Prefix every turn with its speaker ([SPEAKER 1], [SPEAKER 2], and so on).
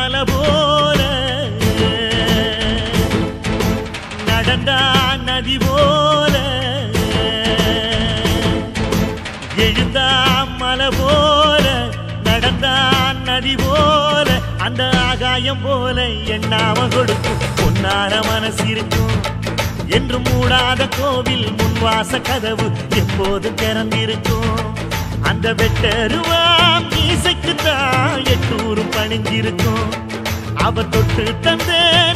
[SPEAKER 1] மலை போல நடந்தா நதி போல எழுந்தா மலை போல நடந்தா நதி போல அந்த ஆகாயம் போல எண்ணாம கொடுக்கும் பொன்னார மனசு இருக்கும் என்று மூடாத கோவில் முன்வாச கதவு எப்போது திறந்திருக்கும் அந்த வெட்டருவாம் மீசைக்கு தான் எட்டூரும் பணிஞ்சிருக்கும் அவ தொட்டு தந்த